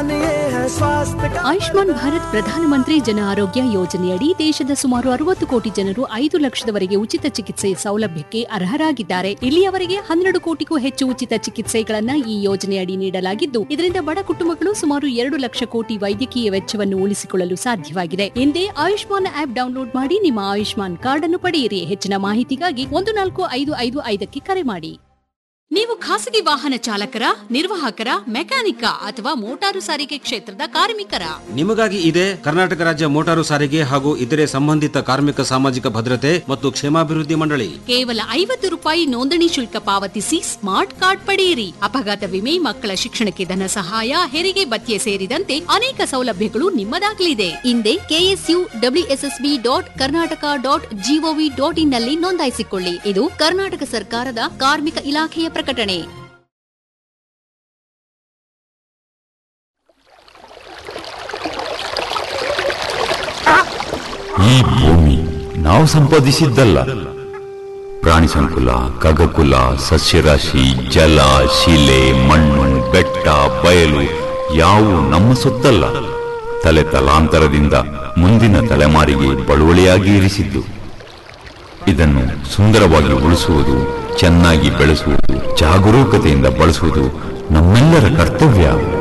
अभियान ये है स्वास्थ्य का ಆಯುಷ್ಮಾನ್ ಭಾರತ್ ಪ್ರಧಾನಮಂತ್ರಿ ಜನ ಆರೋಗ್ಯ ಯೋಜನೆಯಡಿ ದೇಶದ ಸುಮಾರು ಅರವತ್ತು ಕೋಟಿ ಜನರು ಐದು ಲಕ್ಷದವರೆಗೆ ಉಚಿತ ಚಿಕಿತ್ಸೆ ಸೌಲಭ್ಯಕ್ಕೆ ಅರ್ಹರಾಗಿದ್ದಾರೆ ಇಲ್ಲಿಯವರೆಗೆ ಹನ್ನೆರಡು ಕೋಟಿಗೂ ಹೆಚ್ಚು ಉಚಿತ ಚಿಕಿತ್ಸೆಗಳನ್ನ ಈ ಯೋಜನೆಯಡಿ ನೀಡಲಾಗಿದ್ದು ಇದರಿಂದ ಬಡ ಕುಟುಂಬಗಳು ಸುಮಾರು ಎರಡು ಲಕ್ಷ ಕೋಟಿ ವೈದ್ಯಕೀಯ ವೆಚ್ಚವನ್ನು ಉಳಿಸಿಕೊಳ್ಳಲು ಸಾಧ್ಯವಾಗಿದೆ ಹಿಂದೆ ಆಯುಷ್ಮಾನ್ ಆಪ್ ಡೌನ್ಲೋಡ್ ಮಾಡಿ ನಿಮ್ಮ ಆಯುಷ್ಮಾನ್ ಕಾರ್ಡ್ ಅನ್ನು ಪಡೆಯಿರಿ ಹೆಚ್ಚಿನ ಮಾಹಿತಿಗಾಗಿ ಒಂದು ನಾಲ್ಕು ಐದು ಐದು ಐದಕ್ಕೆ ಕರೆ ಮಾಡಿ ನೀವು ಖಾಸಗಿ ವಾಹನ ಚಾಲಕರ ನಿರ್ವಾಹಕರ ಮೆಕ್ಯಾನಿಕ ಅಥವಾ ಮೋಟಾರು ಸಾರಿಗೆ ಕ್ಷೇತ್ರದ ಕಾರ್ಮಿಕರ ನಿಮಗಾಗಿ ಇದೆ ಕರ್ನಾಟಕ ರಾಜ್ಯ ಮೋಟಾರು ಸಾರಿಗೆ ಹಾಗೂ ಇತರೆ ಸಂಬಂಧಿತ ಕಾರ್ಮಿಕ ಸಾಮಾಜಿಕ ಭದ್ರತೆ ಮತ್ತು ಕ್ಷೇಮಾಭಿವೃದ್ಧಿ ಮಂಡಳಿ ಕೇವಲ ಐವತ್ತು ರೂಪಾಯಿ ನೋಂದಣಿ ಶುಲ್ಕ ಪಾವತಿಸಿ ಸ್ಮಾರ್ಟ್ ಕಾರ್ಡ್ ಪಡೆಯಿರಿ ಅಪಘಾತ ವಿಮೆ ಮಕ್ಕಳ ಶಿಕ್ಷಣಕ್ಕೆ ಧನ ಸಹಾಯ ಹೆರಿಗೆ ಭತ್ಯೆ ಸೇರಿದಂತೆ ಅನೇಕ ಸೌಲಭ್ಯಗಳು ನಿಮ್ಮದಾಗಲಿದೆ ಹಿಂದೆ KSU WSSB dot Karnataka dot GOV dot in ನಲ್ಲಿ ನೋಂದಾಯಿಸಿಕೊಳ್ಳಿ ಇದು ಕರ್ನಾಟಕ ಸರ್ಕಾರದ ಕಾರ್ಮಿಕ ಇಲಾಖೆಯ ಪ್ರಕಟಣೆ ಈ ಭೂಮಿ ನಾವು ಸಂಪಾದಿಸಿದ್ದಲ್ಲ ಪ್ರಾಣಿ ಸಂಕುಲ ಖಗಕುಲ ಸಸ್ಯರಾಶಿ ಜಲ ಶಿಲೆ ಮಣ್ಣು ಬೆಟ್ಟ ಬಯಲು ಯಾವು ನಮ್ಮ ಸೊತ್ತಲ್ಲ ತಲೆ ತಲಾಂತರದಿಂದ ಮುಂದಿನ ತಲೆಮಾರಿಗೆ ಬಳುವಳಿಯಾಗಿ ಇರಿಸಿದ್ದು ಇದನ್ನು ಸುಂದರವಾಗಿ ಉಳಿಸುವುದು ಚೆನ್ನಾಗಿ ಬೆಳೆಸುವುದು ಜಾಗರೂಕತೆಯಿಂದ ಬಳಸುವುದು ನಮ್ಮೆಲ್ಲರ ಕರ್ತವ್ಯ